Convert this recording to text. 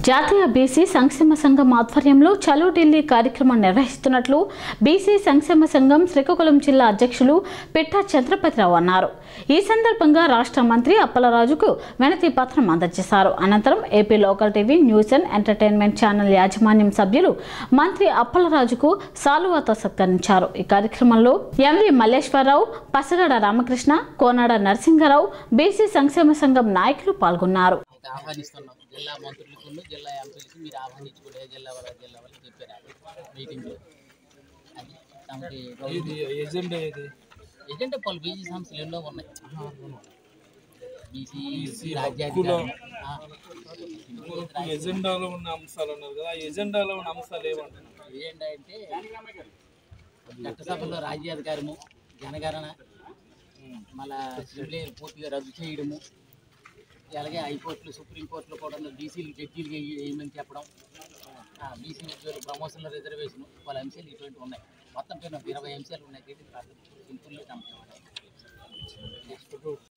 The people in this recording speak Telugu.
జాతీయ బీసీ సంక్షేమ సంఘం ఆధ్వర్యంలో చలో ఢిల్లీ కార్యక్రమం నిర్వహిస్తున్నట్లు బీసీ సంక్షేమ సంఘం శ్రీకాకుళం జిల్లా అధ్యక్షులు పిట్టా చంద్రపతిరావు అన్నారు ఈ సందర్భంగా రాష్ట్ర మంత్రి అప్పలరాజుకు వినతి పత్రం అందజేశారు అనంతరం AP local TV news and entertainment channel యాజమాన్యం సభ్యులు మంత్రి అప్పలరాజుకు సాలువాతో సత్కరించారు ఈ కార్యక్రమంలో ఎంవి మల్లేశ్వరరావు పసగడ రామకృష్ణ కోనాడ నరసింహారావు బీసీ సంక్షేమ సంఘం నాయకులు పాల్గొన్నారు అయితే ఆహ్వానిస్తున్నాం జిల్లా మంత్రులకు జిల్లా ఎంపీలకి మీరు ఆహ్వానించి కూడా ఏ జిల్లా వాళ్ళ జిల్లా వాళ్ళకి చెప్పారు మీటింగ్లో అది తమకి ఇది ఎజెండా ఇది ఏదంటే పలు బీసీ సంస్థలు ఎన్నో ఉన్నాయి బీసీ బీసీ రాజ్యాధికారం ఆ, ఈ ఎజెండాలో ఉన్న అంశాలు ఉన్నారు కదా ఆ ఎజెండాలో ఉన్న అంశాలు ఏమంటున్నారు ఏజెండా అంటే చట్టసభలో రాజ్యాధికారము జనగణన మళ్ళా సివిల్ పూర్తిగా రద్దు చేయడము అలాగే హైకోర్టులు సుప్రీంకోర్టులో కూడా బీసీలు జడ్జీలు వేయమని చెప్పడం బీసీ ఉద్యోగులు ప్రమోషన్ల రిజర్వేషన్ వాళ్ళ అంశాలు ఇటువంటివి ఉన్నాయి మొత్తం పైన ఒక ఇరవై అంశాలు ఉన్నాయి సింపుల్ కంప్లీట్